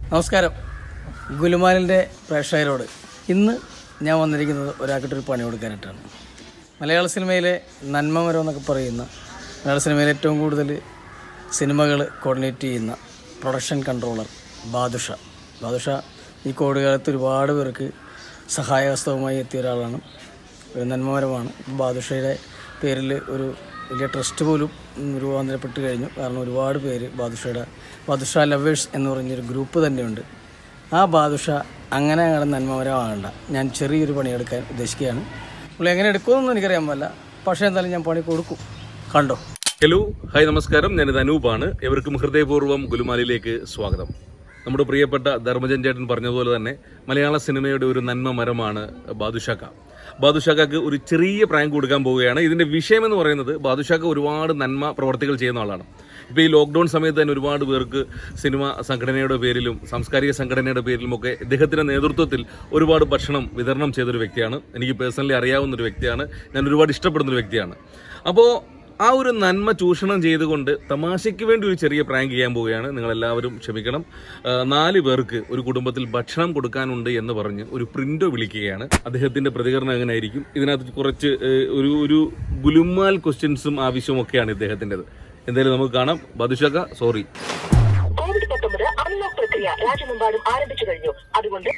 നമസ്കാരം ഗുലുമാലിൻ്റെ പ്രേക്ഷകരോട് ഇന്ന് ഞാൻ വന്നിരിക്കുന്നത് ഒരാൾക്കിട്ടൊരു പണി കൊടുക്കാനായിട്ടാണ് മലയാള സിനിമയിലെ നന്മമരം എന്നൊക്കെ പറയുന്ന മലയാള സിനിമയിലെ ഏറ്റവും കൂടുതൽ സിനിമകൾ കോർഡിനേറ്റ് ചെയ്യുന്ന പ്രൊഡക്ഷൻ കൺട്രോളർ ബാദുഷ ബാദുഷ ഈ കോവിഡ് കാലത്ത് ഒരുപാട് പേർക്ക് സഹായഹസ്തവുമായി എത്തിയ ഒരാളാണ് ഒരു നന്മമരമാണ് ബാദുഷയുടെ പേരിൽ ഒരു വലിയ ട്രസ്റ്റ് പോലും ഉം, രൂപാന്തരപ്പെട്ട് കഴിഞ്ഞു കാരണം ഒരുപാട് പേര് ബാദുഷയുടെ ബാദുഷ ലവേഴ്സ് എന്ന് പറഞ്ഞൊരു ഗ്രൂപ്പ് തന്നെയുണ്ട് ആ ബാദുഷ അങ്ങനെ അങ്ങനെ നന്മമരമാകണ്ട ഞാൻ ചെറിയൊരു പണിയെടുക്കാൻ ഉദ്ദേശിക്കുകയാണ് പുള്ളി എങ്ങനെ എടുക്കുമെന്നൊന്നും എനിക്കറിയാൻ പാടില്ല പക്ഷേ എന്തായാലും ഞാൻ പണി കൊടുക്കും കണ്ടോ ഹലോ ഹായ് നമസ്കാരം ഞാനിത് അനൂപാണ് എവർക്കും ഹൃദയപൂർവ്വം ഗുലുമാലിലേക്ക് സ്വാഗതം നമ്മുടെ പ്രിയപ്പെട്ട ധർമ്മജൻ ചേട്ടൻ പറഞ്ഞതുപോലെ തന്നെ മലയാള സിനിമയുടെ ഒരു നന്മ മരമാണ് ബാദുഷാക്ക ബാദുഷാക്കക്ക് ഒരു ചെറിയ പ്രാങ്ക് കൊടുക്കാൻ പോവുകയാണ് ഇതിന്റെ വിഷയം എന്ന് പറയുന്നത് ബാദുഷാക്ക ഒരുപാട് നന്മ പ്രവർത്തികൾ ചെയ്യുന്ന ആളാണ് ഇപ്പോൾ ഈ ലോക്ക്ഡൗൺ സമയത്ത് തന്നെ ഒരുപാട് പേർക്ക് സിനിമ സംഘടനയുടെ പേരിലും സാംസ്കാരിക സംഘടനയുടെ പേരിലും ഒക്കെ ഇദ്ദേഹത്തിന്റെ നേതൃത്വത്തിൽ ഒരുപാട് ഭക്ഷണം വിതരണം ചെയ്തൊരു വ്യക്തിയാണ് എനിക്ക് പേഴ്സണലി അറിയാവുന്ന ഒരു വ്യക്തിയാണ് ഞാൻ ഒരുപാട് ഇഷ്ടപ്പെടുന്ന ഒരു വ്യക്തിയാണ് അപ്പോൾ ആ ഒരു നന്മ ചൂഷണം ചെയ്തുകൊണ്ട് തമാശയ്ക്ക് വേണ്ടി ഒരു ചെറിയ പ്രാങ്ക് ചെയ്യാൻ പോവുകയാണ് നിങ്ങൾ എല്ലാവരും ക്ഷമിക്കണം ആ, നാല് പേർക്ക് ഒരു കുടുംബത്തിൽ ഭക്ഷണം കൊടുക്കാനുണ്ട് എന്ന് പറഞ്ഞ് ഒരു പ്രിന്റോ വിളിക്കുകയാണ് അദ്ദേഹത്തിന്റെ പ്രതികരണം എങ്ങനെയായിരിക്കും ഇതിനകത്ത് കുറച്ച് ഏ, ഒരു ഒരു ഗുലുമാൽ ക്വസ്റ്റ്യൻസും ആവശ്യവും ഒക്കെയാണ് ഇദ്ദേഹത്തിൻ്റെത് എന്തായാലും നമുക്ക് കാണാം ബദുഷക സോറി കോവിഡ് പത്തൊമ്പത് അൺലോക്ക് പ്രക്രിയ രാജ്യമെമ്പാടും ആരംഭിച്ചു കഴിഞ്ഞു അതുകൊണ്ട്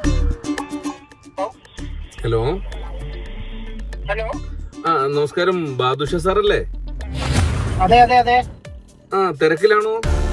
ഹലോ ഹലോ ആ നമസ്കാരം ബാദുഷ സാറല്ലേ അതെ അതെ അതെ ആ തിരക്കിലാണോ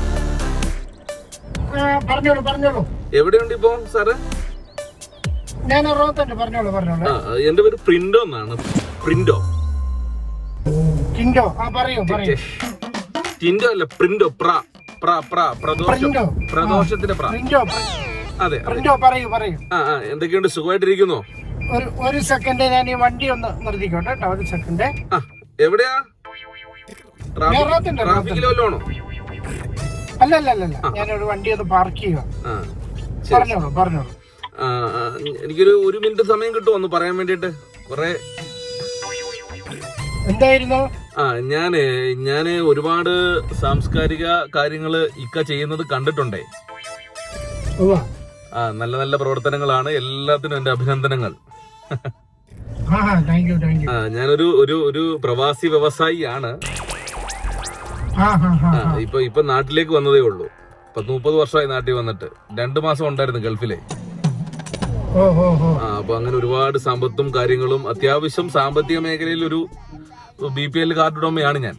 ആ, പറഞ്ഞോളൂ പറഞ്ഞോളൂ എവിടെയുണ്ട് ഇപ്പോ സാറ് ഞാൻ അറുപത്തുണ്ട് പറഞ്ഞോളൂ പറഞ്ഞോളൂ ആ എന്റെ പേര് പ്രിന്റോ എന്നാണ് പ്രിന്റോ കിൻഡോ ആ പറയൂ പറയൂ ടിൻഡോ അല്ല പ്രിന്റോ പ്ര പ്ര പ്ര പ്രദോഷം പ്രിന്റോ. പ്രദോഷത്തിന്റെ പ്ര പ്രിന്റോ അതെ അതെ പ്രിന്റോ പറയൂ പറയൂ ആ ആ എന്തൊക്കെയുണ്ട് സുഖമായിട്ടിരിക്കുന്നോ ഒരു ഒരു സെക്കൻഡ് ഞാൻ ഈ വണ്ടി ഒന്ന് നിർത്തിക്കോട്ടെ കേട്ടോ ഒരു സെക്കൻഡ് ആ എവിടെയാ ഞാൻ റോത്തുണ്ട്, ട്രാഫിക്കിൽ വല്ലതാണോ അല്ല അല്ല അല്ല അല്ല ഞാനൊരു വണ്ടി ഒന്ന് പാർക്ക് ചെയ്യുക ആ ശരി പറഞ്ഞോളൂ പറഞ്ഞോളൂ ആ ആ, എനിക്കൊരു ഒരു മിനിറ്റ് സമയം കിട്ടുമോ ഒന്ന് പറയാൻ വേണ്ടിയിട്ട് കുറെ എന്തായിരുന്നു ആ ഞാന് ഞാന് ഒരുപാട് സാംസ്കാരിക കാര്യങ്ങള് ഇക്ക ചെയ്യുന്നത് കണ്ടിട്ടുണ്ടേ ഉവ്വ. ആ നല്ല നല്ല പ്രവർത്തനങ്ങളാണ് എല്ലാത്തിനും എന്റെ അഭിനന്ദനങ്ങൾ ആ താങ്ക് യു താങ്ക് യു ആ ഞാനൊരു ഒരു ഒരു പ്രവാസി വ്യവസായിയാണ് ആ ഹാ ഹാ ആ, ഇപ്പൊ ഇപ്പൊ നാട്ടിലേക്ക് വന്നതേ ഉള്ളൂ പത്ത് മുപ്പത് വർഷമായി നാട്ടിൽ വന്നിട്ട് രണ്ടു മാസം ഉണ്ടായിരുന്നു ഗൾഫിലെ ഓ ഓ ഓ ആ അപ്പൊ അങ്ങനെ ഒരുപാട് സമ്പത്തും കാര്യങ്ങളും അത്യാവശ്യം സാമ്പത്തിക മേഖലയിൽ ഒരു ബി പി എൽ കാർഡ് ഉടമയാണ് ഞാൻ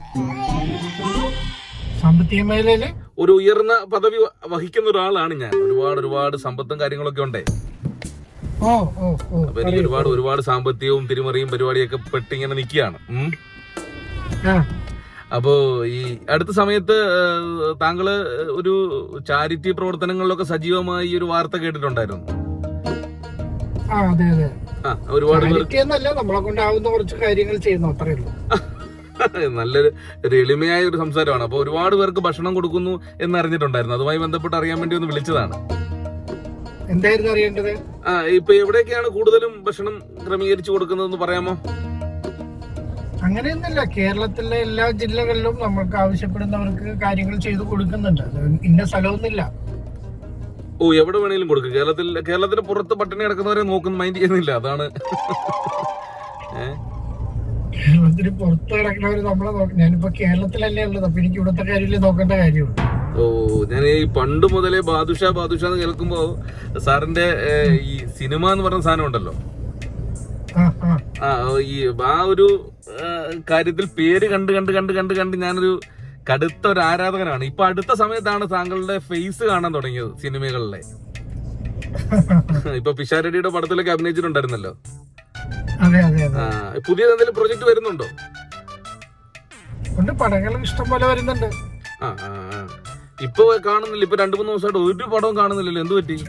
സാമ്പത്തിക മേഖലയില് ഒരു ഉയർന്ന പദവി വ- വഹിക്കുന്ന ഒരാളാണ് ഞാൻ ഒരുപാട് ഒരുപാട് സമ്പത്തും കാര്യങ്ങളൊക്കെ ഉണ്ടേ ഓ ഓ ഓ അപ്പൊ എനിക്ക് ഒരുപാട് ഒരുപാട് സാമ്പത്തികവും തിരിമറിയും പരിപാടിയൊക്കെ പെട്ട് ഇങ്ങനെ നിൽക്കുകയാണ് ഉം. ആ അപ്പോ ഈ അടുത്ത സമയത്ത് ഏഹ്, താങ്കള് ഒരു ചാരിറ്റി പ്രവർത്തനങ്ങളിലൊക്കെ സജീവമായി ഈ ഒരു വാർത്ത കേട്ടിട്ടുണ്ടായിരുന്നു ആ അതെ അതെ ആ ഒരുപാട് പേർ ചാരിറ്റി എന്നല്ല നമ്മളെ കൊണ്ടാവുന്ന കുറച്ച് കാര്യങ്ങൾ ചെയ്യുന്നു അത്രേ ഉള്ളൂ നല്ലൊരു ഒരു എളിമയായ ഒരു സംസാരമാണ് അപ്പൊ ഒരുപാട് പേർക്ക് ഭക്ഷണം കൊടുക്കുന്നു എന്ന് അറിഞ്ഞിട്ടുണ്ടായിരുന്നു അതുമായി ബന്ധപ്പെട്ട് അറിയാൻ വേണ്ടി ഒന്ന് വിളിച്ചതാണ് എന്തായിരുന്നു അറിയേണ്ടത് ആ ഇപ്പൊ എവിടെയൊക്കെയാണ് കൂടുതലും ഭക്ഷണം ക്രമീകരിച്ചു കൊടുക്കുന്നതെന്ന് പറയാമോ അങ്ങനെയൊന്നുമില്ല കേരളത്തിലെ എല്ലാ ജില്ലകളിലും നമ്മൾക്ക് ആവശ്യപ്പെടുന്നവർക്ക് കാര്യങ്ങൾ ചെയ്തു കൊടുക്കുന്നുണ്ട് അത് ഇന്ന സ്ഥലമൊന്നുമില്ല ഓ എവിടെ വേണേലും കൊടുക്കും കേരളത്തിൽ കേരളത്തിന് പുറത്ത് പട്ടിണി കിടക്കുന്നവരെ നോക്കുന്ന മൈൻഡ് ചെയ്യുന്നില്ല അതാണ് ഏ? കേരളത്തിന് പുറത്ത് കിടക്കുന്നവർ നമ്മളെ നോക്ക ഞാനിപ്പോ കേരളത്തിലല്ലേ ഉള്ളത് അപ്പൊ എനിക്ക് ഇവിടുത്തെ കാര്യമില്ലേ നോക്കേണ്ട കാര്യമുള്ളൂ ഓ ഞാൻ ഈ പണ്ട് മുതലേ ബാദുഷ ബാദുഷ എന്ന് കേൾക്കുമ്പോ സാറിന്റെ ഏ, ഈ സിനിമ എന്ന് പറഞ്ഞ സാധനം ഉണ്ടല്ലോ ആ ആ ആ ഈ ആ ഒരു ആ, കാര്യത്തിൽ പേര് കണ്ട് കണ്ട് കണ്ട് കണ്ട് കണ്ട് ഞാനൊരു കടുത്ത ഒരു ആരാധകനാണ് ഇപ്പൊ അടുത്ത സമയത്താണ് താങ്കളുടെ ഫേസ് കാണാൻ തുടങ്ങിയത് സിനിമകളിലെ ഇപ്പൊ പിഷാരടിയുടെ പടത്തിലൊക്കെ അഭിനയിച്ചിട്ടുണ്ടായിരുന്നല്ലോ അതെ അതെ അതെ ആ പുതിയ എന്തെങ്കിലും പ്രൊജക്ട് വരുന്നുണ്ടോ കൊണ്ട് പടങ്ങൾ ഇഷ്ടം പോലെ വരുന്നുണ്ട് ആ ആ ആ. ഇപ്പൊ കാണുന്നില്ല ഇപ്പൊ രണ്ടു മൂന്ന് ദിവസമായിട്ട് ഒരു പടവും കാണുന്നില്ലല്ലോ എന്ത് പറ്റി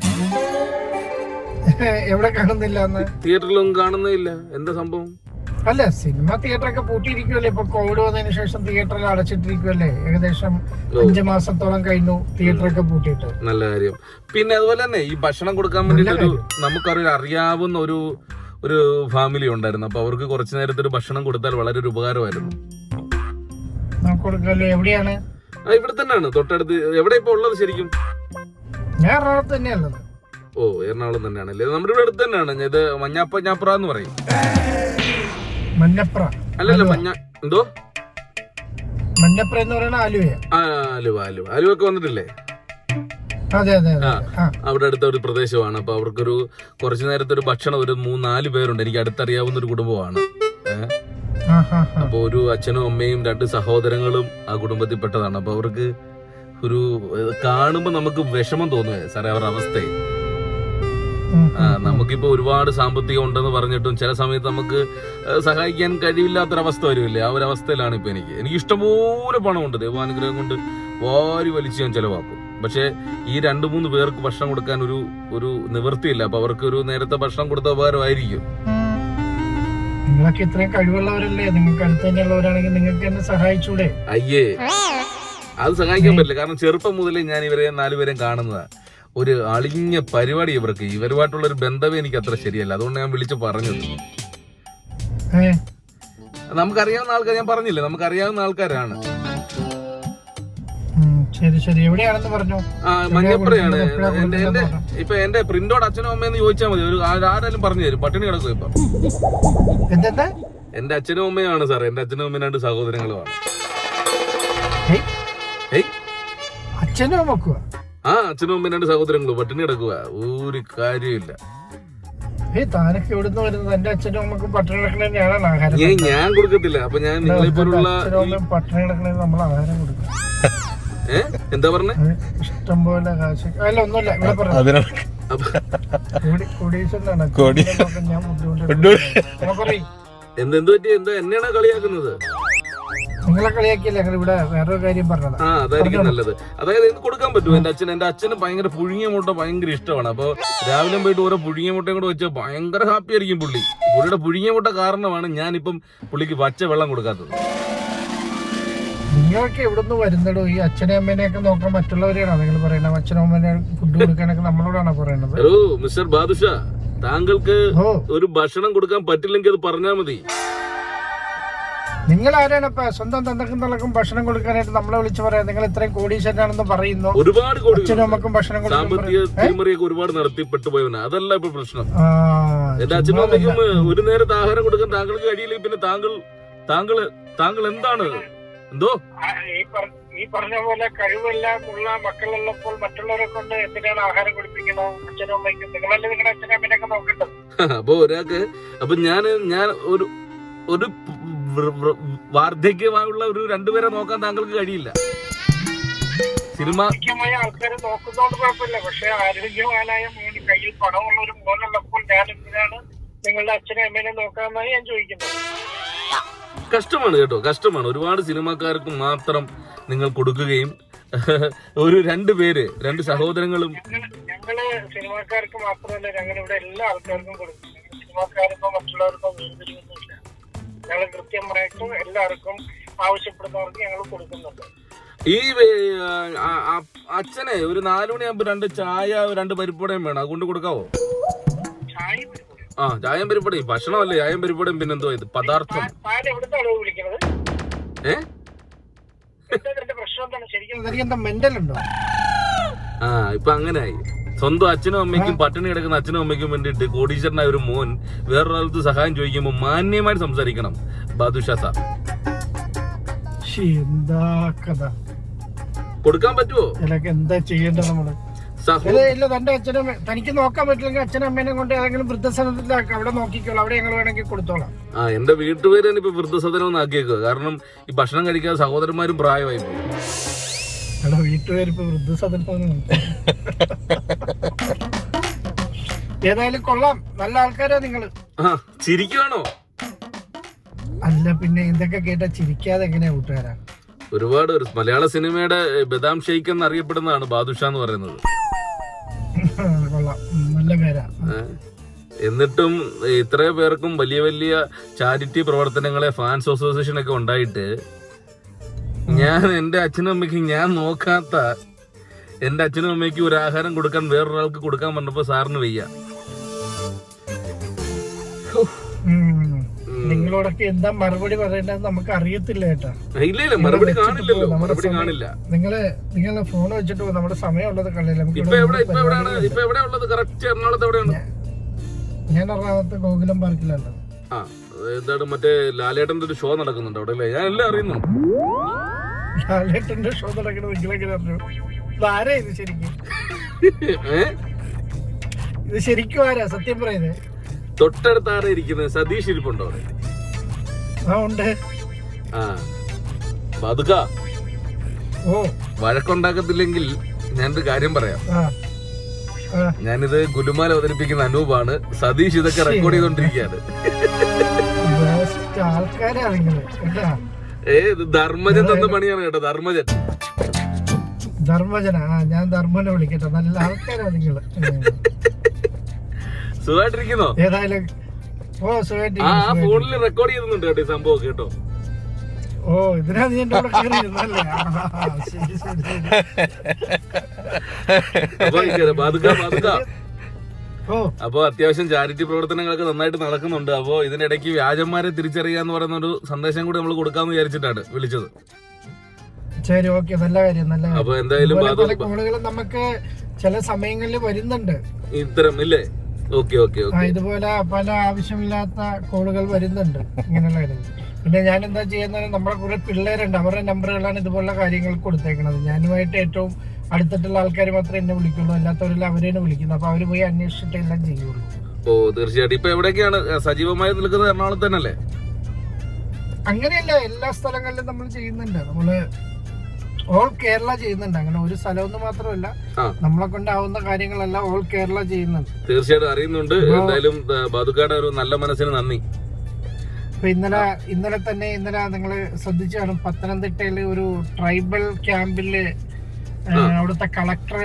എവിടെ കാണുന്നില്ല എന്ന് തിയേറ്ററിലൊന്നും കാണുന്നില്ല എന്താ സംഭവം അല്ല സിനിമ തിയേറ്റർ ഒക്കെ പൂട്ടിയിരിക്കുമല്ലേ ഇപ്പൊ കോവിഡ് വന്നതിന് ശേഷം തിയേറ്ററിൽ അടച്ചിട്ടിരിക്കുമല്ലേ ഏകദേശം അഞ്ചു മാസത്തോളം കഴിഞ്ഞു തിയേറ്റർ ഒക്കെ പൂട്ടിയിട്ട് നല്ല കാര്യം പിന്നെ അതുപോലെ തന്നെ ഈ ഭക്ഷണം കൊടുക്കാൻ വേണ്ടിട്ട് ഒരു നമുക്കറിയാം അറിയാവുന്ന ഒരു ഒരു ഫാമിലി ഉണ്ടായിരുന്നു അപ്പൊ അവർക്ക് കുറച്ചു നേരത്തെ ഒരു ഭക്ഷണം കൊടുത്താൽ വളരെ ഒരു ഉപകാരമായിരുന്നു നമുക്ക് കൊടുക്കല്ലോ എവിടെയാണ് ആ ഇവിടെ തന്നെയാണ് തൊട്ടടുത്ത് എവിടെ ഇപ്പൊ ഉള്ളത് ശരിക്കും ഞാൻ എറണാകുളത്ത് തന്നെയുള്ളത് ഓ എറണാകുളം തന്നെയാണ് അല്ലേ നമ്മുടെ ഇവിടെ അടുത്ത് തന്നെയാണ് ഇത് മഞ്ഞാപ്പ ഞാപ്ര എന്ന് പറയും മഞ്ഞപ്ര അല്ലല്ല മഞ്ഞ എന്തോ മഞ്ഞപ്ര എന്ന് പറയുന്ന ആലുവയ ആ ആലുവ ആലുവ ആലുവൊക്കെ വന്നിട്ടില്ലേ അതെ അതെ അതെ ആ. ആ അവിടെ അടുത്ത ഒരു പ്രദേശമാണ് അപ്പൊ അവർക്കൊരു കുറച്ചു നേരത്തെ ഒരു ഭക്ഷണം ഒരു മൂന്നാല് പേരുണ്ട് എനിക്ക് അടുത്തറിയാവുന്ന ഒരു കുടുംബമാണ് ഏഹ് ആ ആ ആ അപ്പൊ ഒരു അച്ഛനും അമ്മയും രണ്ട് സഹോദരങ്ങളും ആ കുടുംബത്തിൽപ്പെട്ടതാണ് അപ്പൊ അവർക്ക് ഒരു ഏഹ്, കാണുമ്പോ നമുക്ക് വിഷമം തോന്നുവേ സാറേ അവരുടെ അവസ്ഥയെ ഉം, ആ, നമുക്കിപ്പോ ഒരുപാട് സാമ്പത്തികം ഉണ്ടെന്ന് പറഞ്ഞിട്ടും ചില സമയത്ത് നമുക്ക് ഏഹ്, സഹായിക്കാൻ കഴിവില്ലാത്തൊരവസ്ഥ വരുമില്ലേ ആ ഒരു അവസ്ഥയിലാണ് ഇപ്പൊ എനിക്ക് എനിക്ക് ഇഷ്ടംപോലെ പണമുണ്ട് ദൈവാനുഗ്രഹം കൊണ്ട് വാരി വലിച്ച് ഞാൻ ചെലവാക്കും പക്ഷെ ഈ രണ്ടു മൂന്ന് പേർക്ക് ഭക്ഷണം കൊടുക്കാൻ ഒരു ഒരു നിവൃത്തിയില്ല അപ്പൊ അവർക്ക് ഒരു നേരത്തെ ഭക്ഷണം കൊടുത്ത ഉപകാരമായിരിക്കും നിങ്ങളൊക്കെ ഇത്രയും കഴിവുള്ളവരല്ലേ നിങ്ങൾക്ക് അടുത്ത് തന്നെയുള്ളവരാണെങ്കിൽ നിങ്ങൾക്ക് എന്നെ സഹായിച്ചൂടെ അയ്യേ അത് സഹായിക്കാൻ പറ്റില്ല കാരണം ചെറുപ്പം മുതലേ ഞാൻ ഇവരെ നാലുപേരെയും കാണുന്നതാ ഒരു അളിഞ്ഞ പരിപാടി ഇവർക്ക് ഇവരുമായിട്ടുള്ള ഒരു ബന്ധമേ എനിക്ക് അത്ര ശരിയല്ല അതുകൊണ്ട് ഞാൻ വിളിച്ച് പറഞ്ഞത് ഏ നമുക്കറിയാവുന്ന ആൾക്കാർ ഞാൻ പറഞ്ഞില്ലേ നമുക്കറിയാവുന്ന ആൾക്കാരാണ് ഉം, ശരി ശരി എവിടെയാണെന്ന് പറഞ്ഞു ആ മഞ്ഞപ്പുറയാണ് എപ്പോഴാ എന്റെ എന്റെ കൊടുക്കുന്നത് ഇപ്പൊ എന്റെ പ്രിന്റോട് അച്ഛനും അമ്മയെന്ന് ചോദിച്ചാൽ മതി ഒരു ആ- ആരായാലും പറഞ്ഞു തരും പട്ടിണി കിടക്കും ഇപ്പൊ എന്തെന്താ എന്റെ അച്ഛനും അമ്മയാണ് സാർ എന്റെ അച്ഛനും അമ്മയും രണ്ട് സഹോദരങ്ങളുമാണ് ഏയ്, ഏയ് അച്ഛനും അമ്മക്കുവാ ആ അച്ഛനും അമ്മയും രണ്ട് സഹോദരങ്ങളും പട്ടിണി കിടക്കുക ഒരു കാര്യമില്ല ഏയ് താനൊക്കെ എവിടുന്ന് വരുന്നത് എന്റെ അച്ഛനും അമ്മക്കും പട്ടിണി കിടക്കണ ഞാനാണ് ആഹാരം ഞാൻ ഞാൻ കൊടുക്കത്തില്ല അപ്പൊ ഞാൻ നിങ്ങളെ പോലുള്ള അച്ഛനും അമ്മയും പട്ടിണി കിടക്കണത് നമ്മൾ ആഹാരം കൊടുക്കും ഏ എന്താ പറഞ്ഞേ അത് ഇഷ്ടം പോലെ കാശ് അല്ല ഒന്നുമില്ല ഇവിടെ പറഞ്ഞു അതിനാണ് അപ്പൊ കോടി കോടീശ്വരനാണ് കോടി- ഇതിനെ നോക്കാൻ ഞാൻ ബുദ്ധിമുട്ട് ബുദ്ധിമുട്ട്. പറയും എന്ത് എന്ത് പറ്റി എന്താ എന്നെയാണ് കളിയാക്കുന്നത് നിങ്ങളെ കളിയാക്കിയല്ല ഞങ്ങൾ ഇവിടെ വേറൊരു കാര്യം പറഞ്ഞതാ ആ അതായിരിക്കും നല്ലത് അതായത് ഇത് കൊടുക്കാൻ പറ്റുമോ എന്റെ അച്ഛൻ എന്റെ അച്ഛന് ഭയങ്കര പുഴുങ്ങിയ മുട്ട ഭയങ്കര ഇഷ്ടമാണ് അപ്പൊ രാവിലെ പോയിട്ട് ഓരോ പുഴുങ്ങിയ മുട്ടയും കൂടെ വെച്ചാൽ ഭയങ്കര ഹാപ്പി ആയിരിക്കും പുള്ളി പുള്ളിയുടെ പുഴുങ്ങിയ മുട്ട കാരണമാണ് ഞാനിപ്പം പുള്ളിക്ക് പച്ച വെള്ളം കൊടുക്കാത്തത് നിങ്ങളൊക്കെ എവിടുന്ന് വരുന്നടോ ഈ അച്ഛനെ അമ്മേനെയൊക്കെ നോക്കാൻ മറ്റുള്ളവരെയാണോ നിങ്ങൾ പറയുന്നത് അച്ഛനും അമ്മേനെ ഫുഡ് കൊടുക്കാനൊക്കെ നമ്മളോടാണോ പറയുന്നത് ഹലോ മിസ്റ്റർ ബാദുഷ താങ്കൾക്ക് ഓ ഒരു ഭക്ഷണം കൊടുക്കാൻ പറ്റില്ലെങ്കിൽ അത് പറഞ്ഞാൽ മതി നിങ്ങൾ ആരാണ് ഇപ്പൊ സ്വന്തം തന്തക്കും തള്ളക്കും ഭക്ഷണം കൊടുക്കാനായിട്ട് നമ്മളെ വിളിച്ച് പറയാം നിങ്ങൾ ഇത്രയും കോടീശ്വരനാണെന്ന് പറയുന്നു ഒരുപാട് കോടി അച്ഛനും അമ്മക്കും ഭക്ഷണം കൊടുക്കാൻ സാമ്പത്തിക തിരിമറിയൊക്കെ ഒരുപാട് നടത്തിപ്പെട്ടു പോയവനാ അതല്ല ഇപ്പൊ പ്രശ്നം ആ, എന്റെ അച്ഛനും അമ്മയ്ക്കും ഒരു നേരത്തെ ആഹാരം കൊടുക്കാൻ താങ്കൾക്ക് കഴിയില്ലെങ്കിൽ പിന്നെ താങ്കൾ താങ്കൾ താങ്കൾ എന്താണ് എന്തോ ആ, ഈ പറ- ഈ പറഞ്ഞ പോലെ കഴിവെല്ലാം ഉള്ള മക്കളുള്ളപ്പോൾ മറ്റുള്ളവരെ കൊണ്ട് എന്തിനാണ് ആഹാരം കൊടുപ്പിക്കണോ അച്ഛനും അമ്മയ്ക്കും നിങ്ങളല്ലേ നിങ്ങളുടെ അച്ഛനും അമ്മേനെയൊക്കെ നോക്കേണ്ടത് അപ്പൊ ഒരാൾക്ക് അപ്പൊ ഞാൻ ഞാൻ ഒരു ഒരു വൃ- വൃ- വാർദ്ധക്യമായുള്ള ഒരു രണ്ടുപേരെ നോക്കാൻ താങ്കൾക്ക് കഴിയില്ല സിനിമ ആരോഗ്യമായ ആൾക്കാരെ നോക്കുന്നോണ്ട് കുഴപ്പമില്ല പക്ഷെ ആരോഗ്യവാനായ മോന് കയ്യിൽ പണമുള്ള ഒരു മോനുള്ളപ്പോൾ ഞാൻ എന്തിനാണ് നിങ്ങളുടെ അച്ഛനും അമ്മേനെ നോക്കാമെന്നാണ് ഞാൻ ചോദിക്കുന്നത് കഷ്ടമാണ് കേട്ടോ കഷ്ടമാണ് ഒരുപാട് സിനിമാക്കാർക്ക് മാത്രം നിങ്ങൾ കൊടുക്കുകയും ഒരു രണ്ട് പേര് രണ്ട് സഹോദരങ്ങളും ഞങ്ങള് ഞങ്ങള് സിനിമാക്കാർക്ക് മാത്രമല്ല ഞങ്ങൾ ഇവിടെ എല്ലാ ആൾക്കാർക്കും കൊടുക്കും ഞങ്ങൾ സിനിമാക്കാർക്കോ മറ്റുള്ളവർക്കോ വേർതിരിവൊന്നുമില്ല ഞങ്ങൾ കൃത്യമായിട്ടും എല്ലാവർക്കും ആവശ്യപ്പെടുന്നവർക്ക് ഞങ്ങൾ കൊടുക്കുന്നുണ്ട് ഈ വേ- ആ, ആ, അച്ഛനെ ഒരു നാലുമണിയാകുമ്പോ രണ്ട് ചായ രണ്ട് പരിപ്പടയും വേണം അതുകൊണ്ട് കൊടുക്കാവോ ചായ കൊടുക്കും. ആ ചായയും പരിപ്പടയും ഭക്ഷണമല്ലേ ചായയും പരിപ്പടയും പിന്നെന്തോ ഇത് പദാർത്ഥം താൻ എവിടുന്നാണ് വിളിക്കുന്നത് ഏ എന്താ ഇതിന്റെ പ്രശ്നം എന്താണ് ശരിക്കും തനിക്ക് എന്താ മെന്റൽ ഉണ്ടോ ആ ഇപ്പൊ അങ്ങനെയായി സ്വന്തം അച്ഛനും അമ്മയ്ക്കും പട്ടിണി കിടക്കുന്ന അച്ഛനും അമ്മയ്ക്കും വേണ്ടിയിട്ട് കോടീശ്വരനായ ഒരു മോൻ വേറൊരാൾക്ക് സഹായം ചോദിക്കുമ്പോൾ മാന്യമായിട്ട് സംസാരിക്കണം ബാദുഷാ സാർ ശ്ശി, എന്താ കഥ കൊടുക്കാൻ പറ്റുമോ ഇതിലൊക്കെ എന്താ ചെയ്യേണ്ടത് നമ്മള് സഹോ ഇത് ഇല്ല തന്റെ അച്ഛനും തനിക്ക് നോക്കാൻ പറ്റില്ലെങ്കിൽ അച്ഛനും അമ്മേനെ കൊണ്ട് ഏതെങ്കിലും വൃദ്ധസദനത്തിലാക്കാം അവിടെ നോക്കിക്കോളാം അവിടെ ഞങ്ങൾ വേണമെങ്കിൽ കൊടുത്തോളാം ആ എന്റെ വീട്ടുപേര് തന്നെ ഇപ്പൊ വൃദ്ധസദനം ഒന്ന് ആക്കിയേക്കുക കാരണം ഈ ഭക്ഷണം കഴിക്കാതെ സഹോദരന്മാരും പ്രായമായി പോയി എടാ വീട്ടുപേരിപ്പോ വൃദ്ധസദനം ഏതായാലും കൊള്ളാം നല്ല ആൾക്കാരാ നിങ്ങള് ആ ചിരിക്കുവാണോ അല്ല പിന്നെ ഇതൊക്കെ കേട്ടാ ചിരിക്കാതെ എങ്ങനെയാ കൂട്ടുകാരാ ഒരുപാട് ഒരു മലയാള സിനിമയുടെ ബദാം ഷെയ്ക്ക് എന്ന് അറിയപ്പെടുന്നതാണ് ബാദുഷ എന്ന് പറയുന്നത് കൊള്ളാം ഉം, നല്ല പേരാ ഏ? എന്നിട്ടും ഇത്രയോ പേർക്കും വലിയ വലിയ ചാരിറ്റി പ്രവർത്തനങ്ങളെ ഫാൻസ് അസോസിയേഷൻ ഒക്കെ ഉണ്ടായിട്ട് ഞാൻ എന്റെ അച്ഛനും അമ്മയ്ക്കും ഞാൻ നോക്കാത്ത എന്റെ അച്ഛനും അമ്മയ്ക്കും ഒരു ആഹാരം കൊടുക്കാൻ വേറൊരാൾക്ക് കൊടുക്കാൻ പറഞ്ഞപ്പോ സാറിന് വയ്യ ഉം. നിങ്ങളോടൊക്കെ എന്താ മറുപടി പറയേണ്ടത് നമുക്ക് അറിയത്തില്ല കേട്ടാ ഇല്ല ഇല്ല മറുപടി കാണില്ലല്ലോ മറുപടി കാണില്ല നിങ്ങള് നിങ്ങളെ ഫോൺ വെച്ചിട്ട് പോ, നമ്മുടെ സമയമുള്ളത് കളയില്ല നമുക്ക് ഇപ്പൊ ഇവിടെ എവിടെ ഇപ്പൊ എവിടെയാണ് ഇപ്പൊ എവിടെ ഉള്ളത് കറക്റ്റ് എറണാകുളത്ത് എവിടെയാണ് ഞാൻ എറണാകുളത്ത് ഗോകുലം പാർക്കിലല്ലോ ആ എന്താണ് മറ്റേ ലാലേട്ടന്റെ ഒരു ഷോ നടക്കുന്നുണ്ട് അവിടെ അല്ലേ ഞാൻ എല്ലാം അറിയുന്നുണ്ട് ലാലേട്ടന്റെ ഷോ നടക്കണ നിങ്ങളെങ്ങനെ അറിഞ്ഞു ഇതാരാ ഇത് ശരിക്കും ഏ ഇത് ശരിക്കും ആരാ സത്യം പറയുന്നത് തൊട്ടടുത്ത് ആരാ ഇരിക്കുന്നത് സതീഷ് ഇരിപ്പുണ്ടോ അവിടെ ആ ഉണ്ട് ആ ബതുക ഓ വഴക്കുണ്ടാക്കത്തില്ലെങ്കിൽ ഞാനൊരു കാര്യം പറയാം ആ ആ ഞാനിത് ഗുലുമാൽ അവതരിപ്പിക്കുന്ന അനൂപാണ് സതീഷ് ഇതൊക്കെ റെക്കോർഡ് ചെയ്തോണ്ടിരിക്കുകയാണ് ബെസ്റ്റ് ആൾക്കാരാ നിങ്ങള് കേട്ടാ ഏ ഇത് ധർമ്മജൻ തന്ന പണിയാണ് കേട്ടോ ധർമ്മജൻ ധർമ്മജന ആ ഞാൻ ധർമ്മനെ വിളിക്കട്ടെ നല്ല ആൾക്കാരാ നിങ്ങള് ഉം. സുഖമായിട്ടിരിക്കുന്നോ ഏതായാലും ഓ സുഖമായിട്ട് ആ ആ ഫോണിൽ റെക്കോർഡ് ചെയ്യുന്നുണ്ട് കേട്ടോ ഈ സംഭവം കേട്ടോ ഓ ഇതിനാ നീ എന്റെ കൂടെ കയറി ഇരുന്നല്ലേ ആ, ശരി ശരി ശരി അപ്പൊ ഇങ്ങനെ ബാധുക ബാധുക ഓ അപ്പൊ അത്യാവശ്യം ചാരിറ്റി പ്രവർത്തനങ്ങളൊക്കെ നന്നായിട്ട് നടക്കുന്നുണ്ട് അപ്പോ ഇതിനിടയ്ക്ക് വ്യാജന്മാരെ തിരിച്ചറിയുക എന്ന് പറയുന്ന ഒരു സന്ദേശം കൂടി നമ്മൾ കൊടുക്കാന്ന് വിചാരിച്ചിട്ടാണ് വിളിച്ചത് ശരി ഓക്കെ നല്ല കാര്യം നല്ല കാര്യം. അപ്പൊ എന്തായാലും ഇതുപോലെ പല ബാധു കോളുകൾ നമുക്ക് ചില സമയങ്ങളിൽ വരുന്നുണ്ട് ഇത്തരം ഇല്ലേ ഓക്കെ ഓക്കെ ആ ഓക്കെ ഇതുപോലെ പല ആവശ്യമില്ലാത്ത കോളുകൾ വരുന്നുണ്ട് ഇങ്ങനെയുള്ള കാര്യങ്ങൾ പിന്നെ ഞാൻ എന്താ ചെയ്യുന്നത് നമ്മുടെ കുറെ പിള്ളേരുണ്ട് അവരുടെ നമ്പറുകളാണ് ഇതുപോലുള്ള കാര്യങ്ങൾ കൊടുത്തേക്കുന്നത് ഞാനുമായിട്ട് ഏറ്റവും അടുത്തിട്ടുള്ള ആൾക്കാർ മാത്രമേ എന്നെ വിളിക്കുള്ളൂ അല്ലാത്തവരെല്ലാം അവരെന്നെ വിളിക്കുന്നു അപ്പൊ അവര് പോയി അന്വേഷിച്ചിട്ട് എല്ലാം ചെയ്യുള്ളൂ ഓ തീർച്ചയായിട്ടും ഇപ്പൊ എവിടെയൊക്കെയാണ് സജീവമായി നിൽക്കുന്നത് എറണാകുളത്ത് തന്നെയല്ലേ അങ്ങനെയല്ല എല്ലാ സ്ഥലങ്ങളിലും നമ്മൾ ചെയ്യുന്നുണ്ട് നമ്മള് ഓൾ കേരള ചെയ്യുന്നുണ്ട് അങ്ങനെ ഒരു സ്ഥലമൊന്നും മാത്രമല്ല ആ. നമ്മളെ കൊണ്ടാവുന്ന കാര്യങ്ങളെല്ലാം ഓൾ കേരള ചെയ്യുന്നുണ്ട് തീർച്ചയായിട്ടും അറിയുന്നുണ്ട് എന്തായാലും ബാധുക്കാട് ഒരു നല്ല മനസ്സിന് നന്ദി ഇപ്പൊ ഇന്നലെ ഇന്നലെ തന്നെ ഇന്നലെ നിങ്ങൾ ശ്രദ്ധിച്ചു കാണും പത്തനംതിട്ടയില് ഒരു ട്രൈബൽ ക്യാമ്പില് ആ, അവിടുത്തെ കളക്ടർ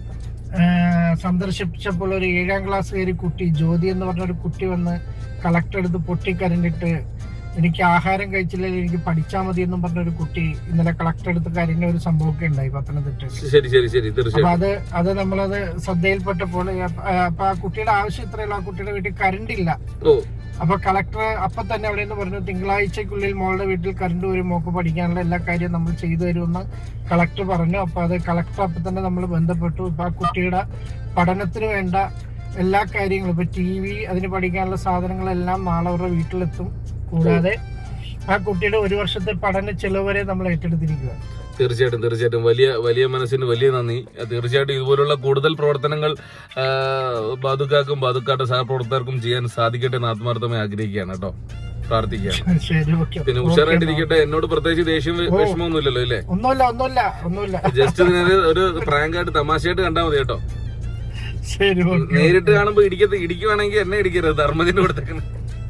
സന്ദർശിച്ചപ്പോൾ ഒരു ഏഴാം ക്ലാസ്സുകാരി കുട്ടി ജ്യോതി എന്ന് പറഞ്ഞ ഒരു കുട്ടി വന്ന് കളക്ടർ എടുത്ത് പൊട്ടിക്കരഞ്ഞിട്ട് എനിക്ക് ആഹാരം കഴിച്ചില്ലെങ്കിൽ എനിക്ക് പഠിച്ചാൽ മതി എന്നും പറഞ്ഞ ഒരു കുട്ടി ഇന്നലെ കളക്ടർ എടുത്ത് കരഞ്ഞ ഒരു സംഭവമൊക്കെ ഉണ്ടായി പത്തനംതിട്ടയിൽ ശരി ശരി ശരി അപ്പൊ തീർച്ചയായിട്ടും അത് അത് നമ്മളത് ശ്രദ്ധയിൽപ്പെട്ടപ്പോൾ അപ്പ- അപ്പൊ ആ കുട്ടിയുടെ ആവശ്യം ഇത്രയുള്ള ആ കുട്ടിയുടെ വീട്ടിൽ കറണ്ട് ഇല്ല ഓ അപ്പൊ കളക്ടർ അപ്പൊ തന്നെ അവിടെ നിന്ന് പറഞ്ഞു തിങ്കളാഴ്ചക്കുള്ളിൽ മോളുടെ വീട്ടിൽ കറണ്ട് വരും മോക്ക് പഠിക്കാനുള്ള എല്ലാ കാര്യവും നമ്മൾ ചെയ്തു തരുമെന്ന് കളക്ടർ പറഞ്ഞു അപ്പൊ അത് കളക്ടർ അപ്പൊ തന്നെ നമ്മൾ ബന്ധപ്പെട്ടു ഇപ്പൊ ആ കുട്ടിയുടെ പഠനത്തിന് വേണ്ട എല്ലാ കാര്യങ്ങളും ഇപ്പൊ ടി വി അതിന് പഠിക്കാനുള്ള സാധനങ്ങളെല്ലാം നാളെ അവരുടെ വീട്ടിലെത്തും കൂടാതെ ആ കുട്ടിയുടെ ഒരു വർഷത്തെ പഠന ചെലവ് വരെ നമ്മൾ ഏറ്റെടുത്തിരിക്കുക തീർച്ചയായിട്ടും തീർച്ചയായിട്ടും വലിയ വലിയ മനസ്സിന് വലിയ നന്ദി ആ, തീർച്ചയായിട്ടും ഇതുപോലുള്ള കൂടുതൽ പ്രവർത്തനങ്ങൾ ആ, ബാധുക്കാർക്കും ബാധുക്കാരുടെ സഹപ്രവർത്തകർക്കും ചെയ്യാൻ സാധിക്കട്ടെ എന്ന് ആത്മാർത്ഥമായി ആഗ്രഹിക്കുകയാണ് കേട്ടോ പ്രാർത്ഥിക്കുകയാണ് ശരി ഓക്കെ പിന്നെ ഉഷാറായിട്ടിരിക്കട്ടെ എന്നോട് പ്രത്യേകിച്ച് ദേഷ്യം വിഷമമൊന്നുമില്ലല്ലോ അല്ലേ ഒന്നുമില്ല ഒന്നുമില്ല ഒന്നുമില്ല ജസ്റ്റ് ഇതിനൊരു ഒരു പ്രാങ്കായിട്ട് തമാശയായിട്ട് കണ്ടാൽ മതി കേട്ടോ ശരി ഓക്കെ നേരിട്ട് കാണുമ്പോ ഇടിക്കത്ത് ഇടിക്കുവാണെങ്കിൽ എന്നെ ഇടിക്കരുത് ധർമ്മജന് കൊടുത്തേക്കണം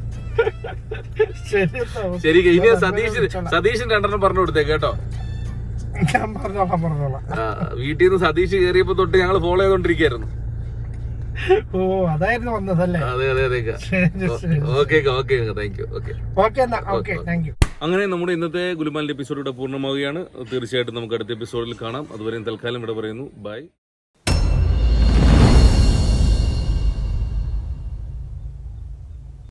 ശരി എന്നാ. ശരി ഇനി ഞാൻ സതീഷ് വിളിച്ചോളാം. സതീഷിന് രണ്ടെണ്ണം പറഞ്ഞു കൊടുത്തേ കേട്ടോ ഞാൻ പറഞ്ഞോളാം പറഞ്ഞോളാം ആ, വീട്ടിൽ നിന്ന് സതീഷ് കയറിയപ്പോ തൊട്ട് ഞങ്ങൾ ഫോളോ ചെയ്തോണ്ടിരിക്കായിരുന്നു ഓ അതായിരുന്നു വന്നതല്ലേ അതെ അതെ അതെ ശരി ശരി okay okay thank you okay okay എന്നാ ഓക്കെ താങ്ക് യു അങ്ങനെ നമ്മുടെ ഇന്നത്തെ ഗുലുമാലിന്റെ എപ്പിസോഡ് ഇവിടെ പൂർണ്ണമാവുകയാണ് തീർച്ചയായിട്ടും നമുക്ക് അടുത്ത എപ്പിസോഡിൽ കാണാം അതുവരെയും തൽക്കാലം ഇവിടെ പറയുന്നു ബൈ